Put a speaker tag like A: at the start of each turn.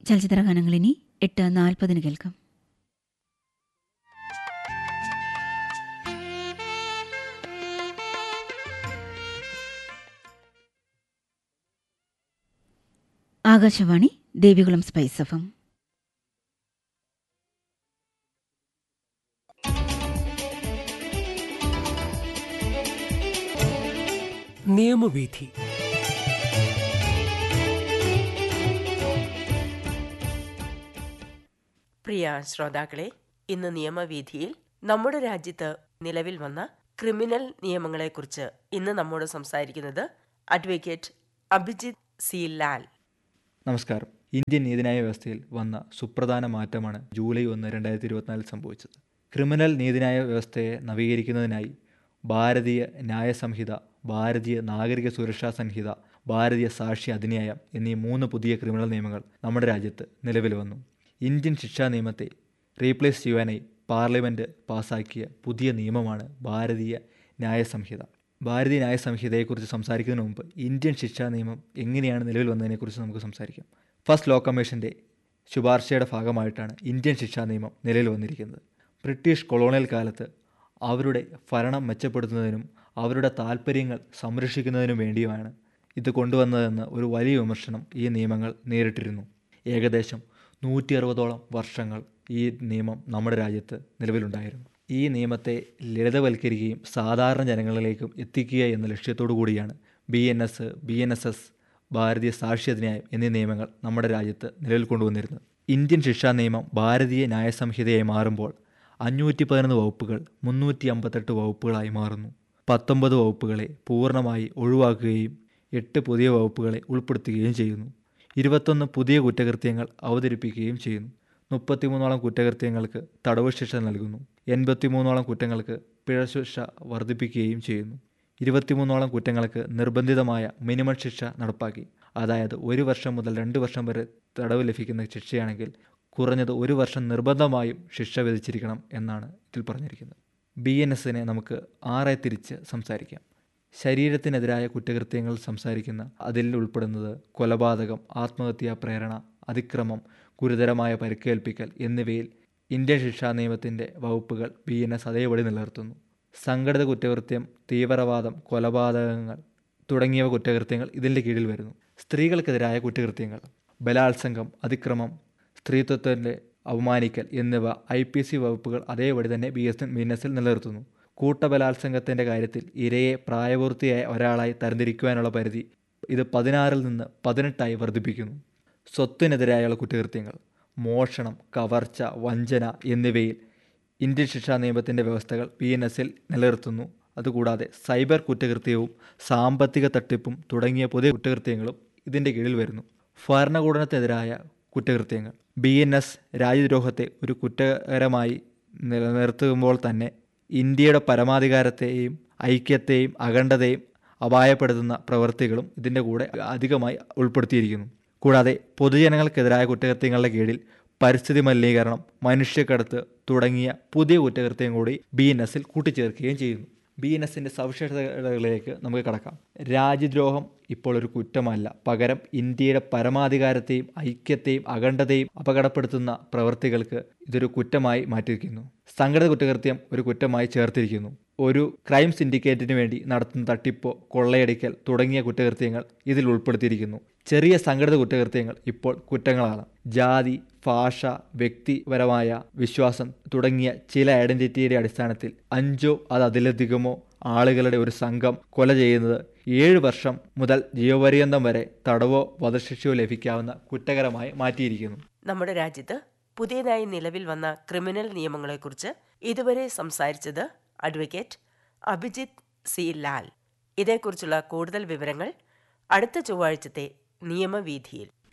A: ചലച്ചിത്ര ഗാനങ്ങൾ ഇനി എട്ട് നാൽപ്പതിന് കേൾക്കാം Akashvani Devikulam spice F M
B: നിയമവീഥി
C: പ്രിയ ശ്രോതാക്കളെ ഇന്ന് നിയമവീഥിയിൽ നമ്മുടെ രാജ്യത്ത് നിലവിൽ വന്ന ക്രിമിനൽ നിയമങ്ങളെക്കുറിച്ച് ഇന്ന് നമ്മോട് സംസാരിക്കുന്നത് അഡ്വക്കേറ്റ് അഭിജിത് സി ലാൽ
D: നമസ്കാരം ഇന്ത്യൻ നീതിന്യായ വ്യവസ്ഥയിൽ വന്ന സുപ്രധാന മാറ്റമാണ് ജൂലൈ ഒന്ന് രണ്ടായിരത്തി ഇരുപത്തിനാലിൽ സംഭവിച്ചത് ക്രിമിനൽ നീതിന്യായ വ്യവസ്ഥയെ നവീകരിക്കുന്നതിനായി ഭാരതീയ ന്യായ സംഹിത ഭാരതീയ നാഗരിക സുരക്ഷാ സംഹിത ഭാരതീയ സാക്ഷി അധിന്യായം എന്നീ മൂന്ന് പുതിയ ക്രിമിനൽ നിയമങ്ങൾ നമ്മുടെ രാജ്യത്ത് നിലവിൽ വന്നു ഇന്ത്യൻ ശിക്ഷാ നിയമത്തെ റീപ്ലേസ് ചെയ്യുവാനായി പാർലമെൻറ്റ് പാസാക്കിയ പുതിയ നിയമമാണ് ഭാരതീയ ന്യായ സംഹിത ഭാരതീയ ന്യായ സംഹിതയെക്കുറിച്ച് സംസാരിക്കുന്നതിന് മുമ്പ് ഇന്ത്യൻ ശിക്ഷാ നിയമം എങ്ങനെയാണ് നിലവിൽ വന്നതിനെക്കുറിച്ച് നമുക്ക് സംസാരിക്കാം ഫസ്റ്റ് ലോ കമ്മീഷൻ്റെ ശുപാർശയുടെ ഭാഗമായിട്ടാണ് ഇന്ത്യൻ ശിക്ഷാ നിയമം നിലവിൽ വന്നിരിക്കുന്നത് ബ്രിട്ടീഷ് കൊളോണിയൽ കാലത്ത് അവരുടെ ഭരണം മെച്ചപ്പെടുത്തുന്നതിനും അവരുടെ താല്പര്യങ്ങൾ സംരക്ഷിക്കുന്നതിനും വേണ്ടിയുമാണ് ഇത് കൊണ്ടുവന്നതെന്ന് ഒരു വലിയ വിമർശനം ഈ നിയമങ്ങൾ നേരിട്ടിരുന്നു ഏകദേശം നൂറ്റി അറുപതോളം വർഷങ്ങൾ ഈ നിയമം നമ്മുടെ രാജ്യത്ത് നിലവിലുണ്ടായിരുന്നു ഈ നിയമത്തെ ലളിതവൽക്കരിക്കുകയും സാധാരണ ജനങ്ങളിലേക്കും എത്തിക്കുക എന്ന ലക്ഷ്യത്തോടു കൂടിയാണ് B N S B N S S Bharatiya Sakshya ന്യായം എന്നീ നിയമങ്ങൾ നമ്മുടെ രാജ്യത്ത് നിലവിൽ കൊണ്ടുവന്നിരുന്നത് ഇന്ത്യൻ ശിക്ഷാ നിയമം ഭാരതീയ ന്യായ സംഹിതയായി മാറുമ്പോൾ അഞ്ഞൂറ്റി പതിനൊന്ന് വകുപ്പുകൾ മുന്നൂറ്റി അമ്പത്തെട്ട് വകുപ്പുകളായി മാറുന്നു പത്തൊമ്പത് വകുപ്പുകളെ പൂർണ്ണമായി ഒഴിവാക്കുകയും എട്ട് പുതിയ വകുപ്പുകളെ ഉൾപ്പെടുത്തുകയും ചെയ്യുന്നു ഇരുപത്തൊന്ന് പുതിയ കുറ്റകൃത്യങ്ങൾ അവതരിപ്പിക്കുകയും ചെയ്യുന്നു മുപ്പത്തിമൂന്നോളം കുറ്റകൃത്യങ്ങൾക്ക് തടവ് ശിക്ഷ നൽകുന്നു എൺപത്തിമൂന്നോളം കുറ്റങ്ങൾക്ക് പിഴ ശിക്ഷ വർദ്ധിപ്പിക്കുകയും ചെയ്യുന്നു ഇരുപത്തിമൂന്നോളം കുറ്റങ്ങൾക്ക് നിർബന്ധിതമായ മിനിമം ശിക്ഷ നടപ്പാക്കി അതായത് ഒരു വർഷം മുതൽ രണ്ട് വർഷം വരെ തടവ് ലഭിക്കുന്ന ശിക്ഷയാണെങ്കിൽ കുറഞ്ഞത് ഒരു വർഷം നിർബന്ധമായും ശിക്ഷ വിധിച്ചിരിക്കണം എന്നാണ് ഇതിൽ പറഞ്ഞിരിക്കുന്നത് ബി എൻ എസിനെ നമുക്ക് ആറെ തിരിച്ച് സംസാരിക്കാം ശരീരത്തിനെതിരായ കുറ്റകൃത്യങ്ങൾ സംസാരിക്കുന്ന അതിൽ ഉൾപ്പെടുന്നത് കൊലപാതകം ആത്മഹത്യാ പ്രേരണ അതിക്രമം ഗുരുതരമായ പരിക്കേൽപ്പിക്കൽ എന്നിവയിൽ ഇന്ത്യൻ ശിക്ഷാ നിയമത്തിൻ്റെ വകുപ്പുകൾ ബി എൻ എസ് അതേപടി നിലനിർത്തുന്നു സംഘടിത കുറ്റകൃത്യം തീവ്രവാദം കൊലപാതകങ്ങൾ തുടങ്ങിയവ കുറ്റകൃത്യങ്ങൾ ഇതിൻ്റെ കീഴിൽ വരുന്നു സ്ത്രീകൾക്കെതിരായ കുറ്റകൃത്യങ്ങൾ ബലാത്സംഗം അതിക്രമം സ്ത്രീത്വത്തിൻ്റെ അവമാനിക്കൽ എന്നിവ ഐ പി സി വകുപ്പുകൾ അതേപടി തന്നെ ബി എസ് ബി എൻ എസിൽ നിലനിർത്തുന്നു കൂട്ടബലാത്സംഗത്തിൻ്റെ കാര്യത്തിൽ ഇരയെ പ്രായപൂർത്തിയായ ഒരാളായി തരംതിരിക്കുവാനുള്ള പരിധി ഇത് പതിനാറിൽ നിന്ന് പതിനെട്ടായി വർദ്ധിപ്പിക്കുന്നു സ്വത്തിനെതിരായുള്ള കുറ്റകൃത്യങ്ങൾ മോഷണം കവർച്ച വഞ്ചന എന്നിവയിൽ ഇന്ത്യൻ ശിക്ഷാ നിയമത്തിൻ്റെ വ്യവസ്ഥകൾ പി എൻ എസിൽ നിലനിർത്തുന്നു അതുകൂടാതെ സൈബർ കുറ്റകൃത്യവും സാമ്പത്തിക തട്ടിപ്പും തുടങ്ങിയ പുതിയ കുറ്റകൃത്യങ്ങളും ഇതിൻ്റെ കീഴിൽ വരുന്നു ഭരണകൂടത്തിനെതിരായ കുറ്റകൃത്യങ്ങൾ ബി എൻ എസ് രാജ്യദ്രോഹത്തെ ഒരു കുറ്റകരമായി നിലനിർത്തുമ്പോൾ തന്നെ ഇന്ത്യയുടെ പരമാധികാരത്തെയും ഐക്യത്തെയും അഖണ്ഡതയും അപായപ്പെടുത്തുന്ന പ്രവൃത്തികളും ഇതിൻ്റെ കൂടെ അധികമായി ഉൾപ്പെടുത്തിയിരിക്കുന്നു കൂടാതെ പൊതുജനങ്ങൾക്കെതിരായ കുറ്റകൃത്യങ്ങളുടെ കീഴിൽ പരിസ്ഥിതി മലിനീകരണം മനുഷ്യക്കടത്ത് തുടങ്ങിയ പുതിയ കുറ്റകൃത്യം കൂടി ബി എൻ എസിൽ കൂട്ടിച്ചേർക്കുകയും ചെയ്യുന്നു ബി എൻ എസിൻ്റെ സവിശേഷതകളിലേക്ക് നമുക്ക് കടക്കാം രാജ്യദ്രോഹം ഇപ്പോൾ ഒരു കുറ്റമല്ല പകരം ഇന്ത്യയുടെ പരമാധികാരത്തെയും ഐക്യത്തെയും അഖണ്ഡതയും അപകടപ്പെടുത്തുന്ന പ്രവൃത്തികൾക്ക് ഇതൊരു കുറ്റമായി മാറ്റിയിരിക്കുന്നു സംഘടിത കുറ്റകൃത്യം ഒരു കുറ്റമായി ചേർത്തിരിക്കുന്നു ഒരു ക്രൈം സിൻഡിക്കേറ്റിന് വേണ്ടി നടത്തുന്ന തട്ടിപ്പോ കൊള്ളയടിക്കൽ തുടങ്ങിയ കുറ്റകൃത്യങ്ങൾ ഇതിൽ ഉൾപ്പെടുത്തിയിരിക്കുന്നു ചെറിയ സംഘടിത കുറ്റകൃത്യങ്ങൾ ഇപ്പോൾ കുറ്റങ്ങളാണ് ജാതി ഭാഷ വ്യക്തിപരമായ വിശ്വാസം തുടങ്ങിയ ചില ഐഡന്റിറ്റിയുടെ അടിസ്ഥാനത്തിൽ അഞ്ചോ അത് അതിലധികമോ ആളുകളുടെ ഒരു സംഘം കൊല ചെയ്യുന്നത് ഏഴ് വർഷം മുതൽ ജീവപര്യന്തം വരെ തടവോ വധശിക്ഷയോ ലഭിക്കാവുന്ന കുറ്റകരമായി മാറ്റിയിരിക്കുന്നു
C: നമ്മുടെ രാജ്യത്ത് പുതിയതായി നിലവിൽ വന്ന ക്രിമിനൽ നിയമങ്ങളെക്കുറിച്ച് ഇതുവരെ സംസാരിച്ചത് അഡ്വക്കേറ്റ് അഭിജിത്ത് സി ലാൽ ഇതേക്കുറിച്ചുള്ള കൂടുതൽ വിവരങ്ങൾ അടുത്ത ചൊവ്വാഴ്ചത്തെ നിയമവീഥിയിൽ